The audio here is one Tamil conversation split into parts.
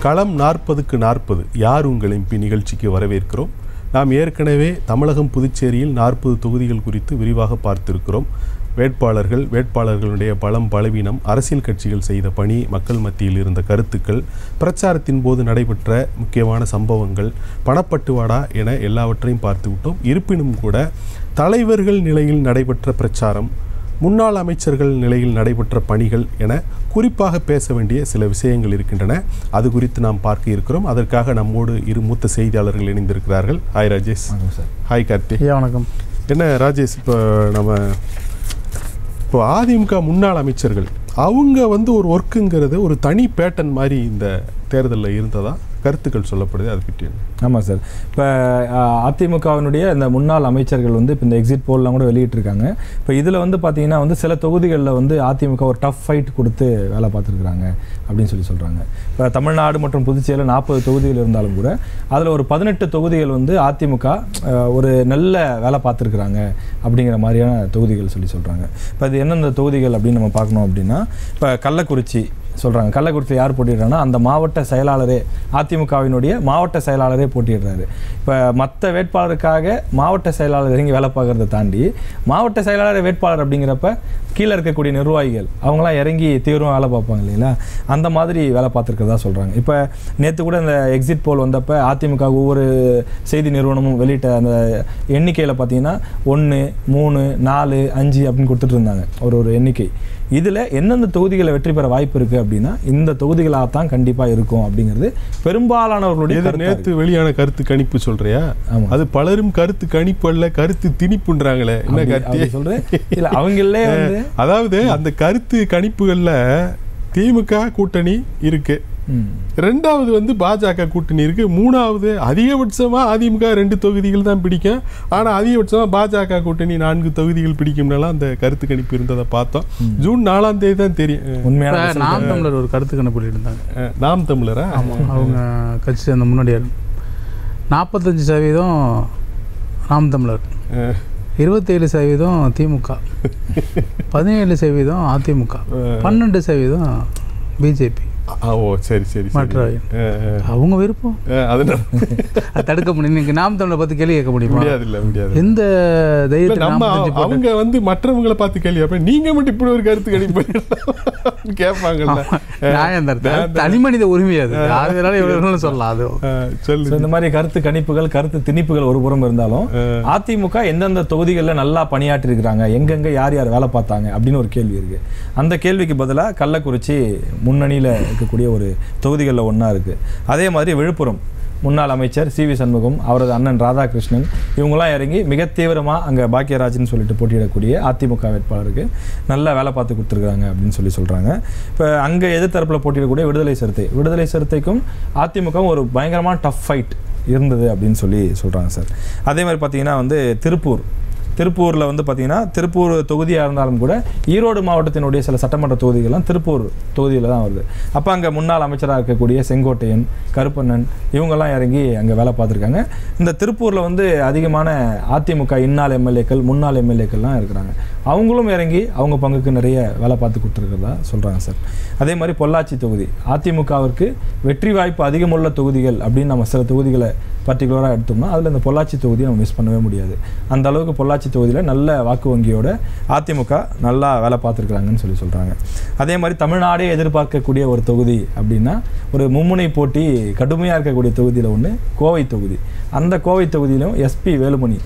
களம் நாற்பதுக்கு நாற்பது யார் உங்கள் எம்பி நிகழ்ச்சிக்கு வரவேற்கிறோம் நாம் ஏற்கனவே தமிழகம் புதுச்சேரியில் நாற்பது தொகுதிகள் குறித்து விரிவாக பார்த்திருக்கிறோம் வேட்பாளர்கள் வேட்பாளர்களுடைய பலம் பலவீனம் அரசியல் கட்சிகள் செய்த பணி மக்கள் மத்தியில் இருந்த கருத்துக்கள் பிரச்சாரத்தின் போது நடைபெற்ற முக்கியமான சம்பவங்கள் பணப்பட்டுவாடா என எல்லாவற்றையும் பார்த்து விட்டோம் இருப்பினும் கூட தலைவர்கள் நிலையில் நடைபெற்ற பிரச்சாரம் முன்னாள் அமைச்சர்கள் நிலையில் நடைபெற்ற பணிகள் என குறிப்பாக பேச வேண்டிய சில விஷயங்கள் இருக்கின்றன அது குறித்து நாம் பார்க்க இருக்கிறோம் அதற்காக நம்மோடு இரு மூத்த செய்தியாளர்கள் இணைந்திருக்கிறார்கள் ஹாய் ராஜேஷ் வணக்கம் சார் ஹாய் கார்த்தி ஐயா வணக்கம் என்ன ராஜேஷ் இப்போ நம்ம இப்போ அதிமுக முன்னாள் அமைச்சர்கள் அவங்க வந்து ஒரு ஒர்க்குங்கிறது ஒரு தனி பேட்டன் மாதிரி இந்த தேர்தலில் இருந்ததா கருத்துக்கள் சொல்லப்படுது அதை பற்றி என்ன ஆமாம் சார் இப்போ அதிமுகவினுடைய இந்த முன்னாள் அமைச்சர்கள் வந்து இப்போ இந்த எக்ஸிட் போல்லாம் கூட வெளியிட்டிருக்காங்க இப்போ இதில் வந்து பார்த்தீங்கன்னா வந்து சில தொகுதிகளில் வந்து அதிமுக ஒரு டஃப் ஃபைட் கொடுத்து வேலை பார்த்துருக்குறாங்க அப்படின்னு சொல்லி சொல்கிறாங்க இப்போ தமிழ்நாடு மற்றும் புதுச்சேரியில் நாற்பது தொகுதிகள் இருந்தாலும் கூட அதில் ஒரு பதினெட்டு தொகுதிகள் வந்து அதிமுக அஹ், ஒரு நல்ல வேலை பார்த்துருக்குறாங்க அப்படிங்கிற மாதிரியான தொகுதிகள் சொல்லி சொல்கிறாங்க இப்போ அது எந்தெந்த தொகுதிகள் அப்படின்னு நம்ம பார்க்கணும் அப்படின்னா இப்போ கள்ளக்குறிச்சி சொல்கிறாங்க கள்ளக்குறிச்சியில் யார் போட்டிடுறாங்கன்னா அந்த மாவட்ட செயலாளரே அதிமுகவினுடைய மாவட்ட செயலாளரே போட்டிடுறாரு இப்போ மற்ற வேட்பாளருக்காக மாவட்ட செயலாளர் இறங்கி வேலை பார்க்கறத தாண்டி மாவட்ட செயலாளர் வேட்பாளர் அப்படிங்கிறப்ப கீழே இருக்கக்கூடிய நிர்வாகிகள் அவங்களாம் இறங்கி தீவிரம் வேலை பார்ப்பாங்க இல்லைங்களா அந்த மாதிரி வேலை பார்த்துருக்கதா சொல்கிறாங்க இப்போ நேற்று கூட இந்த எக்ஸிட் போல் வந்தப்போ அதிமுக ஒவ்வொரு செய்தி நிறுவனமும் வெளியிட்ட அந்த எண்ணிக்கையில் பார்த்தீங்கன்னா ஒன்று மூணு நாலு அஞ்சு அப்படின்னு கொடுத்துட்டு இருந்தாங்க ஒரு ஒரு எண்ணிக்கை இதில் எந்தெந்த தொகுதிகளை வெற்றி பெற வாய்ப்பு இருக்குது அப்படின்னா இந்த தொகுதிகளாக தான் கண்டிப்பாக இருக்கும் அப்படிங்கிறது பெரும்பாலானவர்களுடைய இது கருத்தா நேத்து வெளியான கருத்து கணிப்பு சொல்றியா ஆமா. அது பலரும் கருத்து கணிப்பு அல்ல கருத்து திணிப்புன்றாங்களே என்ன அப்படி- கார்த்தி அப்படி சொல்றேன் இல்ல அவங்களே வந்து அதாவது அந்த கருத்து கணிப்புகள்ல திமுக கூட்டணி இருக்கு ம், ரெண்டாவது வந்து பாஜக கூட்டணி இருக்கு மூணாவது அதிகபட்சமா அதிமுக ரெண்டு தொகுதிகள் தான் பிடிக்கும் ஆனா அதிகபட்சமா பாஜக கூட்டணி நான்கு தொகுதிகள் பிடிக்கும்னாலாம் அந்த கருத்து கணிப்பு இருந்ததை பார்த்தோம் ஜூன் நாலாம் தேதி தான் தெரியும் உண்மையான இப்ப result. நாம் தமிழர் ஒரு கருத்து கணிப்பு வெளியிட்டிருந்தாங்க அஹ், நாம் தமிழரா ஆமாம் அவங்க கட்சி அந்த முன்னாடியார் நாற்பத்தஞ்சு சதவீதம் நாம் தமிழர் அஹ், இருபத்தேழு சதவீதம் திமுக பதினேழு சதவீதம் அதிமுக பன்னெண்டு சதவீதம் பிஜேபி ஆ, ஓ சரி சரி சரி மற்ற அஹ், அஹ், அவங்க விருப்பம் அஹ், அது நம்ம- அது தடுக்க முடியும் நீங்க நாம் தமிழரை பத்தி கேள்வி கேட்க முடியுமா முடியாது இல்ல முடியாது எந்த இல்ல, தைரியத்தை நம்ம நாற்பத்தஞ்சு போட்டு அவங்க வந்து மற்றவங்களை பார்த்து கேள்வி கேட்பேன் நீங்க மட்டும் இப்படி ஒரு கருத்து கணிப்பு கேட்பாங்கல்ல நியாயம் தான் தனி மனித உரிமை அது யாரு வேணாலும் எவ்வளவு வேணாலும் சொல்லலாம் அது அஹ், சொல்லு So, இந்த மாதிரி கருத்து கணிப்புகள் கருத்து திணிப்புகள் ஒரு புறம் இருந்தாலும் அதிமுக எந்தெந்த தொகுதிகளில் நல்லா பணியாற்றி இருக்கிறாங்க எங்கெங்க யார் யார் வேலை பார்த்தாங்க அப்படின்னு ஒரு கேள்வி இருக்கு அந்த கேள்விக்கு பதிலாக கள்ளக்குறிச்சி முன்னணியில் இருக்கக்கூடிய ஒரு தொகுதிகளில் ஒன்றா இருக்கு அதே மாதிரி விழுப்புரம் முன்னாள் அமைச்சர் சி வி சண்முகம் அவரது அண்ணன் ராதாகிருஷ்ணன் இவங்கெல்லாம் இறங்கி மிக தீவிரமாக அங்கே பாக்கியராஜ்னு சொல்லிட்டு போட்டியிடக்கூடிய அதிமுக வேட்பாளருக்கு நல்லா வேலை பார்த்து கொடுத்துருக்காங்க அப்படின்னு சொல்லி சொல்கிறாங்க இப்போ அங்கே எதிர்த்தரப்பில் போட்டியிடக்கூடிய விடுதலை சிறுத்தை விடுதலை சிறுத்தைக்கும் அதிமுகவும் ஒரு பயங்கரமான டஃப் ஃபைட் இருந்தது அப்படின்னு சொல்லி சொல்கிறாங்க சார் அதே மாதிரி பார்த்தீங்கன்னா வந்து திருப்பூர் திருப்பூரில் வந்து பார்த்தீங்கன்னா திருப்பூர் தொகுதியாக இருந்தாலும் கூட ஈரோடு மாவட்டத்தினுடைய சில சட்டமன்ற தொகுதிகள்லாம் திருப்பூர் தொகுதியில் தான் வருது அப்போ அங்கே முன்னாள் அமைச்சராக இருக்கக்கூடிய செங்கோட்டையன் கருப்பண்ணன் இவங்கெல்லாம் இறங்கி அங்கே வேலை பார்த்துருக்காங்க இந்த திருப்பூரில் வந்து அதிகமான அதிமுக இன்னாள் எம்எல்ஏக்கள் முன்னாள் எம்எல்ஏக்கள்லாம் இருக்கிறாங்க அவங்களும் இறங்கி அவங்க பங்குக்கு நிறைய வேலை பார்த்து கொடுத்துருக்கிறதா சொல்கிறாங்க சார் அதே மாதிரி பொள்ளாச்சி தொகுதி அதிமுகவிற்கு வெற்றி வாய்ப்பு அதிகமுள்ள தொகுதிகள் அப்படின்னு நம்ம சில தொகுதிகளை பர்டிகுலராக எடுத்தோம்னா அதில் இந்த பொள்ளாச்சி தொகுதியை நம்ம மிஸ் பண்ணவே முடியாது அந்த அளவுக்கு பொள்ளாச்சி தொகுதியில் நல்ல வாக்கு வங்கியோட அதிமுக நல்லா வேலை பார்த்துருக்குறாங்கன்னு சொல்லி சொல்கிறாங்க அதே மாதிரி தமிழ்நாடே எதிர்பார்க்கக்கூடிய ஒரு தொகுதி அப்படின்னா ஒரு மும்முனை போட்டி கடுமையாக இருக்கக்கூடிய தொகுதியில் ஒன்று கோவை தொகுதி அந்த கோவை தொகுதியிலும் எஸ்பி வேலுமணி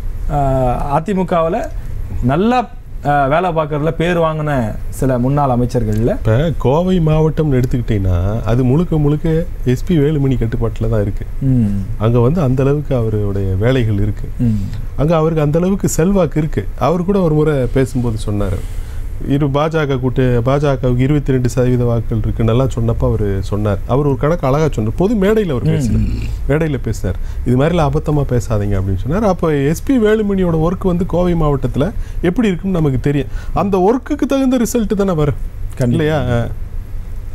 அதிமுகவில் நல்லா ஆஹ், வேலை பார்க்கறதுல பேர் வாங்கின சில முன்னாள் அமைச்சர்களில் இப்போ கோவை மாவட்டம்னு எடுத்துக்கிட்டீங்கன்னா அது முழுக்க முழுக்க எஸ்பி வேலுமணி கட்டுப்பாட்டில் தான் இருக்கு ம் அங்கே வந்து அந்த அளவுக்கு அவருடைய வேலைகள் இருக்கு ம் அங்கே அவருக்கு அந்த அளவுக்கு செல்வாக்கு இருக்கு அவர் கூட ஒரு முறை பேசும்போது சொன்னார் இரு பாஜக கூட்டு பாஜகவுக்கு இருபத்தி ரெண்டு சதவீத வாக்குகள் இருக்குன்னெல்லாம் சொன்னப்போ அவர் சொன்னார் அவர் ஒரு கணக்கு அழகாக சொன்னார் பொது மேடையில் அவர் பேசினார் மேடையில் பேசினார் இது மாதிரிலாம் அபத்தமாக பேசாதீங்க அப்படின்னு சொன்னார் அப்போ எஸ்பி வேலுமணியோட ஒர்க் வந்து கோவை மாவட்டத்தில் எப்படி இருக்குன்னு நமக்கு தெரியும் அந்த ஒர்க்குக்கு தகுந்த ரிசல்ட் தானே வரும் கண்டிப்பா. இல்லையா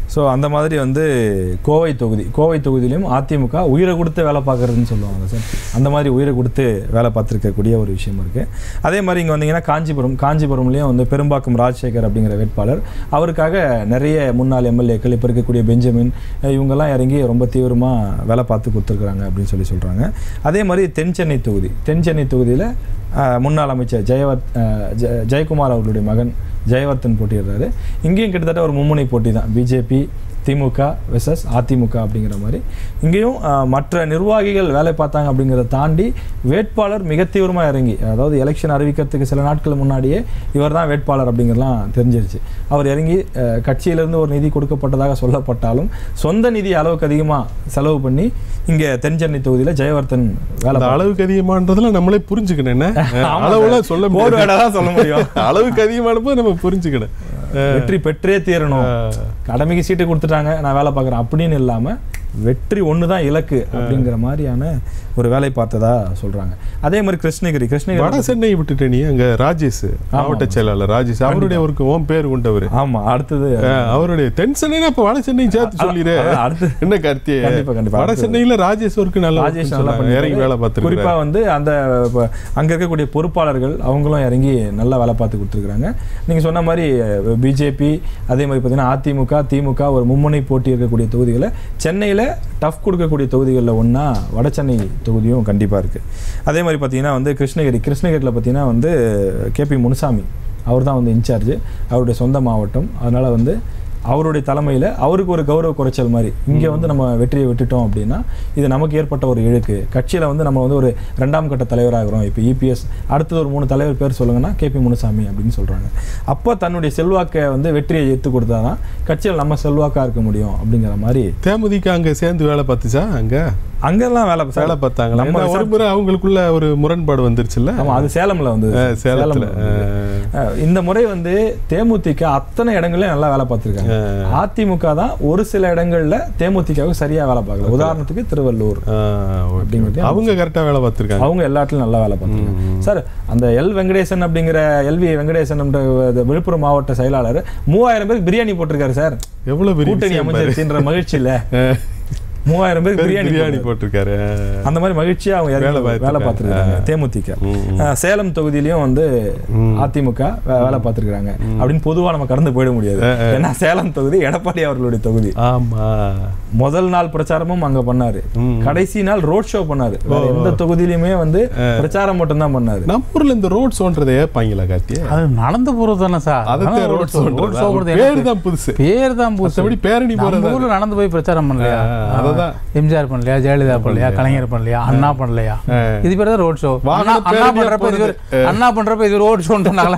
ஸோ அந்த மாதிரி வந்து கோவை தொகுதி கோவை தொகுதியிலையும் அதிமுக உயிரை கொடுத்து வேலை பார்க்குறதுன்னு சொல்லுவாங்க சார் அந்த மாதிரி உயிரை கொடுத்து வேலை பார்த்துருக்கக்கூடிய ஒரு விஷயம் இருக்குது அதே மாதிரி இங்கே வந்தீங்கன்னா காஞ்சிபுரம் காஞ்சிபுரம்லேயும் வந்து பெரும்பாக்கம் ராஜசேகர் அப்படிங்கிற வேட்பாளர் அவருக்காக நிறைய முன்னாள் எம்எல்ஏக்கள் இப்போ இருக்கக்கூடிய பெஞ்சமின் அஹ் இவங்கெல்லாம் இறங்கி ரொம்ப தீவிரமாக வேலை பார்த்து கொடுத்துருக்குறாங்க அப்படின்னு சொல்லி சொல்கிறாங்க அதே மாதிரி தென் சென்னை தொகுதி தென் சென்னை தொகுதியில் முன்னாள் அமைச்சர் ஜெயவர்த் அஹ் ஜெ- ஜெயக்குமார் அவர்களுடைய மகன் ஜெயவர்த்தன் போட்டியிடுறாரு இங்கேயும் கிட்டத்தட்ட ஒரு மும்முனை போட்டி தான் பிஜேபி திமுக வெசஸ் அதிமுக அப்படிங்கிற மாதிரி இங்கேயும் அஹ், மற்ற நிர்வாகிகள் வேலை பார்த்தாங்க அப்படிங்கிறத தாண்டி வேட்பாளர் மிக தீவிரமாக இறங்கி அதாவது எலெக்ஷன் அறிவிக்கிறதுக்கு சில நாட்கள் முன்னாடியே இவர் தான் வேட்பாளர் அப்படிங்கிறலாம் தெரிஞ்சிருச்சு அவர் இறங்கி அஹ், கட்சியிலிருந்து ஒரு நிதி கொடுக்கப்பட்டதாக சொல்லப்பட்டாலும் சொந்த நிதி அளவுக்கு அதிகமாக செலவு பண்ணி இங்கே தென் சென்னை தொகுதியில் ஜெயவர்த்தன் வேலை அந்த அளவுக்கு அதிகமானதுல நம்மளே புரிஞ்சுக்கணும் என்ன ஆமா அளவுலாம் சொல்ல கோடு முடியாது வேடா தான் சொல்ல முடியும் அளவுக்கு அதிகமான போது நம்ம புரிஞ்சுக்கணும் வெற்றி பெற்றே தீரணும் கடமைக்கு சீட்டு கொடுத்துட்டாங்க நான் வேலை பார்க்குறேன் அப்படின்னு இல்லாம வெற்றி ஒன்று தான் இலக்கு அப்படிங்கிற மாதிரியான ஒரு வேலை பார்த்ததா சொல்றாங்க அதே மாதிரி கிருஷ்ணகிரி கிருஷ்ணகிரி வட சென்னை விட்டுட்ட நீ அங்க ராஜேஷ் மாவட்ட செயலாளர் ராஜேஷ் அவருடைய அவருக்கு ஓன் பேர் கொண்டவர் ஆமா அடுத்தது அவருடைய தென் சென்னைனா இப்ப வட சென்னை சேர்த்து சொல்லிடு அதான் அடுத்து என்ன கார்த்தி கண்டிப்பா, கண்டிப்பா. வட சென்னையில ராஜேஷ் ஒர்க்கு நல்லா ராஜேஷ் இருக்குன்னு நல்லா சொன்னாங்க. இறங்கி வேலை பண்ணிருக்காரு. பார்த்துருக்காரு குறிப்பா வந்து அந்த இப்ப அங்க இருக்கக்கூடிய பொறுப்பாளர்கள் அவங்களும் இறங்கி நல்லா வேலை பார்த்து கொடுத்துருக்காங்க நீங்க சொன்ன மாதிரி பிஜேபி அதே மாதிரி பார்த்தீங்கன்னா அதிமுக திமுக ஒரு மும்முனை போட்டி இருக்கக்கூடிய தொகுதிகளை சென்னையில டஃப் கொடுக்கக்கூடிய தொகுதிகளில் ஒன்றா வட சென்னை தொகுதியும் கண்டிப்பா இருக்கு அதே மாதிரி பார்த்தீங்கன்னா வந்து கிருஷ்ணகிரி கிருஷ்ணகிரியில் பார்த்தீங்கன்னா வந்து கேபி முனுசாமி அவர் தான் வந்து இன்சார்ஜ் அவருடைய சொந்த மாவட்டம் அதனால வந்து அவருடைய தலைமையில் அவருக்கு ஒரு கௌரவ குறைச்சல் மாதிரி இங்கே வந்து நம்ம வெற்றியை விட்டுட்டோம் அப்படின்னா இது நமக்கு ஏற்பட்ட ஒரு இழுக்கு கட்சியில் வந்து நம்ம வந்து ஒரு ரெண்டாம் கட்ட தலைவராகிறோம் இப்போ இபிஎஸ் அடுத்தது ஒரு மூணு தலைவர் பேர் சொல்லுங்கன்னா கேபி முனுசாமி அப்படின்னு சொல்கிறாங்க அப்போ தன்னுடைய செல்வாக்கை வந்து வெற்றியை ஏற்று கொடுத்தா தான் கட்சியில் நம்ம செல்வாக்காக இருக்க முடியும் அப்படிங்கிற மாதிரி தேமுதிக அங்க சேர்ந்து வேலை பார்த்துச்சா அங்க அங்கெல்லாம் வேலை வேலை பார்த்தாங்க நம்ம நம்ம ஒரு முறை அவங்களுக்குள்ள ஒரு முறைப்பாடு வந்துருச்சுல்ல ஆமாம் அது சேலமில் வந்து அஹ், சேலத்துல அஹ், இந்த முறை வந்து தேமுதிக அத்தனை இடங்களையும் நல்லா வேலை பார்த்துருக்காங்க அதிமுக தான் ஒரு சில இடங்கள்ல தேமுதிகவுக்கு சரியா வேலை பார்க்கல உதாரணத்துக்கு திருவள்ளூர் அஹ், okay, அப்படிங்கிறது okay. அவங்க கரெக்டா வேலை பார்த்திருக்காங்க அவங்க எல்லா இடத்துலயும் நல்லா வேலை பார்த்துருக்காங்க சார் அந்த எல் வெங்கடேசன் அப்படிங்கிற எல்வி வெங்கடேசன் என்ற விழுப்புரம் மாவட்ட செயலாளர் மூவாயிரம் பேருக்கு பிரியாணி போட்டிருக்காரு சார் எவ்வளவு பெரிய கூட்டணி விஷயம் பாரு. அமைஞ்சிருச்சுன்ற மகிழ்ச்சியில மூவாயிரம் பேருக்கு பிரியாணி பிரியாணி போட்டிருக்காரு. போட்டிருக்காரு அந்த மாதிரி மகிழ்ச்சியா அவங்க வேலை இறங்கி பார்த்திருக்காங்க. வேலை பார்த்துருக்காங்க தேமுதிக ம், அஹ், சேலம் தொகுதியிலயும் வந்து அதிமுக வே- வேலை பார்த்துருக்காங்க அப்படின்னு பொதுவா நம்ம கடந்து போயிட முடியாது ஏன்னா சேலம் தொகுதி எடப்பாடி அவர்களுடைய தொகுதி ஆமா முதல் நாள் பிரச்சாரமும் அங்க பண்ணாரு ம். கடைசி நாள் ரோட் ஷோ பண்ணாரு வேற எந்த தொகுதியிலுமே வந்து பிரச்சாரம் மட்டும்தான் பண்ணாரு நம்ம ஊர்ல இந்த ரோட் ஷோன்றதை ஏப்பாங்களா கார்த்தி அது நடந்து போறது தானே சார் அதை ரோட் ஷோ ரோட் ஷோ பேரு தான் புதுசு பேர் தான் புதுசு மத்தபடி பேரணி நம்ம போறது ஊர்ல நடந்து போய் பிரச்சாரம் பண்ணலையா ஆ, அததான். எம்ஜிஆர் பண்ணலையா ஜெயலலிதா பண்ணலையா கலைஞர் பண்ணலையா அண்ணா பண்ணலையா ஆ. இது பேர் தான் ரோட் ஷோ வாகன அண்ணா அண்ணா பேரணியா பண்றப்ப இது போறது. பேர்- அண்ணா பண்றப்ப இது ரோட் ஷோன்றாங்களா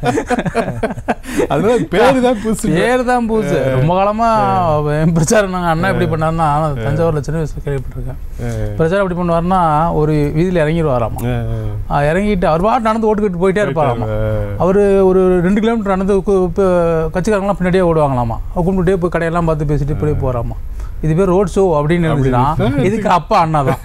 அதனால பேரு தான் புதுசு பேர் தான் புதுசு ரொம்ப காலமா என் பிரச்சாரம் நாங்க அண்ணா எப்படி பண்ணாருன்னா தஞ்சாவூர்ல சின்ன வயசுல கேள்விப்பட்டிருக்கேன் பிரச்சாரம் எப்படி பண்ணுவாருன்னா ஒரு வீதியில இறங்கிடுவாராமா ஆ, இறங்கிட்டு அவர் பாட்டு நடந்து ஓட்டுக்கிட்டு போயிட்டே இருப்பாராமா அவர் ஒரு ரெண்டு கிலோமீட்டர் நடந்து கு- இப்போ கட்சிக்காரங்களாம் பின்னாடியே ஓடுவாங்களாமா அவர் கும்பிட்டுட்டே போய் கடையெல்லாம் பார்த்து பேசிட்டு இப்படியே போறாமா இது பேர் ரோட் ஷோ அப்படின்னு இருந்துச்சுன்னா இதுக்கு அப்பா அண்ணா தான்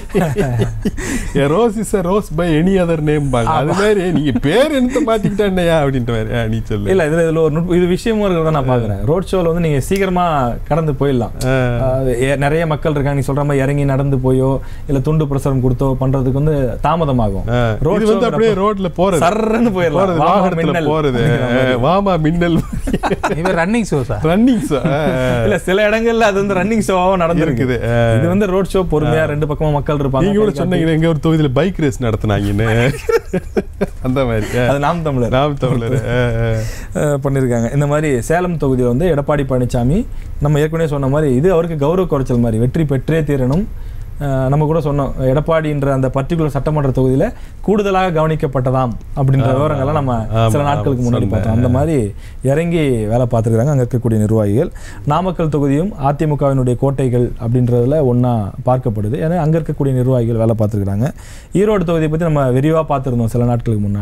rose is rose by any other name பாங்க அது மாதிரி நீங்க பேர் என்னத்த மாத்திக்கிட்டா அப்படின்ட்டு மாதிரி ஆ, நீ சொல்லு இல்ல இதுல இதுல ஒரு நுட்ப இது விஷயமும் இருக்கிறத நான் பாக்குறேன் ரோட் ஷோல வந்து நீங்க சீக்கிரமா கடந்து போயிடலாம் அஹ் ஏ- நிறைய மக்கள் இருக்காங்க நீ சொல்ற மாதிரி இறங்கி நடந்து போயோ இல்ல துண்டு பிரசுரம் கொடுத்தோ பண்றதுக்கு வந்து தாமதமாகும் ஆ, ரோட் இது வந்து அப்படியே ரோட்ல போறது சர்றன்னு போயிடலாம் போறது வாமா வாகனத்துல மின்னல் போறது அப்படிங்கிற மாதிரி. ஆ, வாமா மின்னல் இவர் ரன்னிங் ஷோ சார் ரன்னிங் இல்ல சில இடங்கள்ல அது வந்து ரன்னிங் ஷோவாவும் நடந்திருக்குது இருக்குது ஆ. இது வந்து ரோட் ஷோ பொறுமையா ரெண்டு பக்கமா மக்கள் இருப்பாங்க நீங்க கூட கை காட்டி. சொன்னீங்க எங்க ஒரு தொகுதியில பைக் ரேஸ் நடத்துனாங்கன்னு அந்த மாதிரி ஆ. அது நாம் தமிழர் நாம் தமிழர் ஆ, ஆ. அஹ் பண்ணியிருக்காங்க இந்த மாதிரி சேலம் தொகுதியில் வந்து எடப்பாடி பழனிசாமி நம்ம ஏற்கனவே சொன்ன மாதிரி இது அவருக்கு கௌரவ குறைச்சல் மாதிரி வெற்றி பெற்றே தீரணும் அஹ் நம்ம கூட சொன்னோம் எடப்பாடின்ற அந்த பர்டிகுலர் சட்டமன்ற தொகுதியில் கூடுதலாக கவனிக்கப்பட்டதாம் அப்படின்ற விவரங்கள்லாம் நம்ம ஆமா, சில நாட்களுக்கு ஆமா, முன்னாடி சொன்னேன். பார்த்தோம் அந்த மாதிரி இறங்கி வேலை பார்த்துருக்காங்க அங்கே இருக்கக்கூடிய நிர்வாகிகள் நாமக்கல் தொகுதியும் அதிமுகவினுடைய கோட்டைகள் அப்படின்றதுல ஒன்றா பார்க்கப்படுது ஏன்னா அங்கே இருக்கக்கூடிய நிர்வாகிகள் வேலை பார்த்துருக்காங்க ஈரோடு தொகுதியை பற்றி நம்ம விரிவாக பார்த்துருந்தோம் சில நாட்களுக்கு முன்னாடி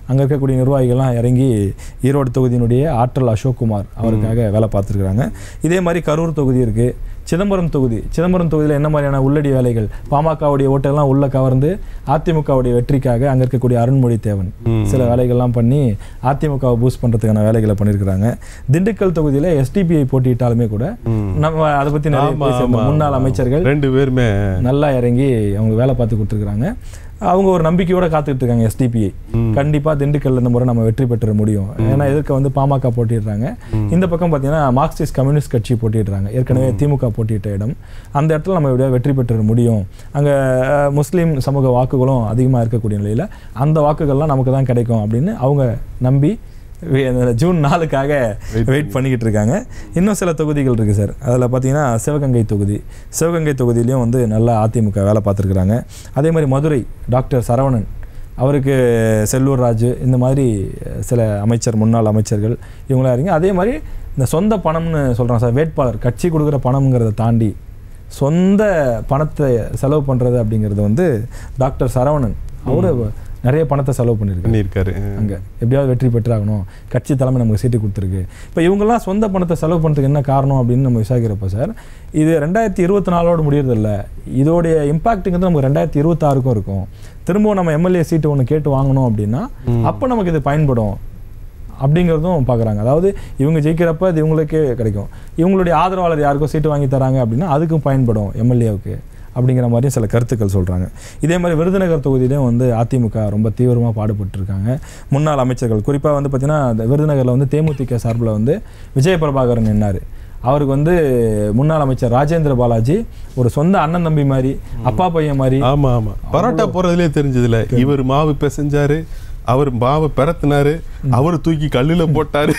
அங்கே இருக்கக்கூடிய நிர்வாகிகள்லாம் இறங்கி ஈரோடு தொகுதியினுடைய ஆற்றல் அசோக்குமார் அவருக்காக வேலை பார்த்துருக்குறாங்க இதே மாதிரி கரூர் தொகுதி இருக்குது சிதம்பரம் தொகுதி சிதம்பரம் தொகுதியில் என்ன மாதிரியான உள்ளடி வேலைகள் பாமகவுடைய ஓட்டெல்லாம் உள்ள கவர்ந்து அதிமுகவுடைய வெற்றிக்காக அங்கே இருக்கக்கூடிய அருண்மொழி தேவன் சில வேலைகள்லாம் பண்ணி அதிமுகவை பூஸ்ட் பண்ணுறதுக்கான வேலைகளை பண்ணியிருக்கிறாங்க திண்டுக்கல் தொகுதியில் எஸ்டிபிஐ போட்டியிட்டாலுமே கூட நம்ம அதை பற்றி நிறைய ஆமா, பேசியிருந்தோம். ஆமா, முன்னாள் ஆமா. அமைச்சர்கள் ரெண்டு பேருமே நல்லா இறங்கி அவங்க வேலை பார்த்து கொடுத்துருக்காங்க அவங்க ஒரு நம்பிக்கையோட காத்துக்கிட்டு இருக்காங்க எஸ்டிபிஐ கண்டிப்பா திண்டுக்கல்ல இந்த முறை நம்ம வெற்றி பெற்ற முடியும் ஏன்னா எதிர்க்க வந்து பாமக போட்டிடுறாங்க இந்த பக்கம் பார்த்தீங்கன்னா மார்க்சிஸ்ட் கம்யூனிஸ்ட் கட்சி போட்டிடுறாங்க ஏற்கனவே திமுக போட்டியிட்ட இடம் அந்த இடத்துல நம்ம எப்படியா வெற்றி பெற்ற முடியும் அங்க அஹ், முஸ்லீம் சமூக வாக்குகளும் அதிகமா இருக்கக்கூடிய நிலையில அந்த வாக்குகள்லாம் நமக்கு தான் கிடைக்கும் அப்படின்னு அவங்க நம்பி வே- அந்த ஜூன் நாலுக்காக வெயிட் பண்ணிக்கிட்டு இருக்காங்க இன்னும் சில தொகுதிகள் இருக்குது சார் அதில் பார்த்தீங்கன்னா சிவகங்கை தொகுதி சிவகங்கை தொகுதியிலையும் வந்து நல்லா அதிமுக வேலை பார்த்துருக்குறாங்க அதே மாதிரி மதுரை டாக்டர் சரவணன் அவருக்கு செல்லூர் ராஜு இந்த மாதிரி சில அமைச்சர் முன்னாள் அமைச்சர்கள் இவங்களாம் இருங்க அதே மாதிரி இந்த சொந்த பணம்னு சொல்கிறான் சார் வேட்பாளர் கட்சி கொடுக்குற பணம்ங்கிறத தாண்டி சொந்த பணத்தை செலவு பண்ணுறது அப்படிங்கிறது வந்து டாக்டர் சரவணன் அவரு நிறைய பணத்தை செலவு பண்ணியிருக்காரு பண்ணியிருக்காரு அங்கே எப்படியாவது வெற்றி பெற்றாகணும் கட்சி தலைமை நமக்கு சீட்டு கொடுத்துருக்கு இப்போ இவங்கெல்லாம் சொந்த பணத்தை செலவு பண்ணுறதுக்கு என்ன காரணம் அப்படின்னு நம்ம விசாரிக்கிறப்ப சார் இது ரெண்டாயிரத்தி இருபத்தி நாலோடு முடியறதில்ல இதோடைய இம்பாக்ட்டுங்கிறது நமக்கு ரெண்டாயிரத்தி இருபத்தாறுக்கும் இருக்கும் திரும்பவும் நம்ம எம்எல்ஏ சீட்டு ஒன்று கேட்டு வாங்கணும் அப்படின்னா அப்போ நமக்கு இது பயன்படும் அப்படிங்கிறதும் பார்க்குறாங்க அதாவது இவங்க ஜெயிக்கிறப்ப அது இவங்களுக்கே கிடைக்கும் இவங்களுடைய ஆதரவாளர் யாருக்கோ சீட்டு வாங்கி தராங்க அப்படின்னா அதுக்கும் பயன்படும் எம்எல்ஏவுக்கு அப்படிங்கிற மாதிரியும் சில கருத்துக்கள் சொல்கிறாங்க இதே மாதிரி விருதுநகர் தொகுதியிலையும் வந்து அதிமுக ரொம்ப தீவிரமாக பாடுபட்டிருக்காங்க முன்னாள் அமைச்சர்கள் குறிப்பாக வந்து பார்த்தீங்கன்னா இந்த விருதுநகரில் வந்து தேமுதிக சார்பில் வந்து விஜய பிரபாகரன் நின்னார் அவருக்கு வந்து முன்னாள் அமைச்சர் ராஜேந்திர பாலாஜி ஒரு சொந்த அண்ணன் தம்பி மாதிரி அப்பா பையன் மாதிரி ஆமா ஆமா பரோட்டா போறதுலயே தெரிஞ்சதுல இவர் மாவு பிசைஞ்சாரு அவர் மாவை பெரத்தினாரு அவர் தூக்கி கல்லுல போட்டாரு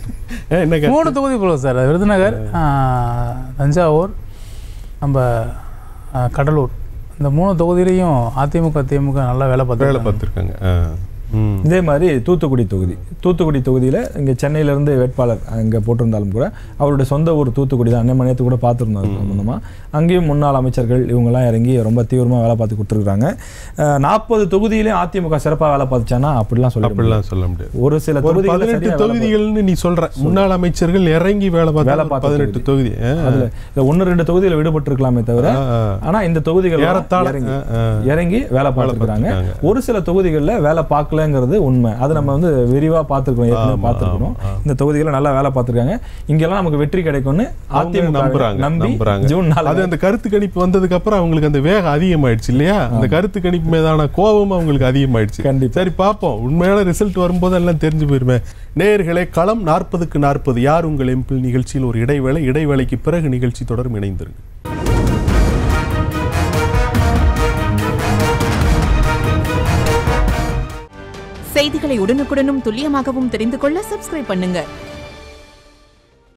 ஏ, என்னங்க மூணு தொகுதி போல சார் விருதுநகர் ஆ, தஞ்சாவூர் நம்ம ஆ, கடலூர் இந்த மூணு தொகுதியிலையும் அதிமுக திமுக நல்லா வேலை வேலை பார்த்து பார்த்துருக்காங்க ம் இதே மாதிரி தூத்துக்குடி தொகுதி தூத்துக்குடி தொகுதியில் இங்கே சென்னையிலேருந்து வேட்பாளர் அங்கே போட்டிருந்தாலும் கூட அவருடைய சொந்த ஊர் தூத்துக்குடி தான் அன்னை மணியத்து கூட பார்த்துருந்தோம் அதுக்கு சம்பந்தமாக அங்கேயும் முன்னாள் அமைச்சர்கள் இவங்கெல்லாம் இறங்கி ரொம்ப தீவிரமாக வேலை பார்த்து கொடுத்துருக்காங்க நாற்பது தொகுதியிலையும் அதிமுக சிறப்பாக வேலை பார்த்துச்சானா அப்படிலாம் சொல்ல முடியாது. அப்படிலாம் சொல்ல முடியாது ஒரு சில ஒரு தொகுதிகளில் பதினெட்டு சரியா வேலை தொகுதிகள்னு நீ சொல்ற முன்னாள் அமைச்சர்கள் இறங்கி வேலை வேலை பார்த்த பார்த்த பதினெட்டு தொகுதி ஆ, அதுல இல்ல ஒன்று ரெண்டு தொகுதியில் விடுபட்டிருக்கலாமே தவிர ஆ, ஆ. ஆனா இந்த தொகுதிகள் ஏறத்தாழ, இறங்கி ஆ, ஆ. இறங்கி வேலை பார்த்துருக்காங்க பார்த்திருக்காங்க. ஒரு சில தொகுதிகளில் வேலை பார்க்கலங்கிறது உண்மை அது நம்ம வந்து விரிவா பார்த்துருக்கோம் ஏற்கனவே ஆமா, பார்த்துருக்கோம் ஆமா, ஆமா. இந்த தொகுதிகளில் நல்லா வேலை பார்த்துருக்காங்க இங்கெல்லாம் நமக்கு வெற்றி கிடைக்கும்னு அவங்க அதிமுக நம்புறாங்க நம்பி நம்புறாங்க ஜூன் அது நாலு அந்த கருத்து கணிப்பு வந்ததுக்கு அப்புறம் அவங்களுக்கு அந்த வேகம் அதிகமாயிடுச்சு இல்லையா அந்த கருத்து கணிப்பு மீதான கோபம் அவங்களுக்கு அதிகமாயிடுச்சு கண்டிப்பா. சரி பார்ப்போம் உண்மையான ரிசல்ட் வரும்போது எல்லாம் தெரிஞ்சு போயிருமே நேயர்களே களம் நாற்பதுக்கு நாற்பது யார் உங்கள் எம்பிள் நிகழ்ச்சியில் ஒரு இடைவேளை இடைவேளைக்கு பிறகு நிகழ்ச்சி தொடரும் இணைந்திருங்க செய்திகளை உடனுக்குடனும் துல்லியமாகவும் தெரிந்து கொள்ள சப்ஸ்கிரைப் பண்ணுங்க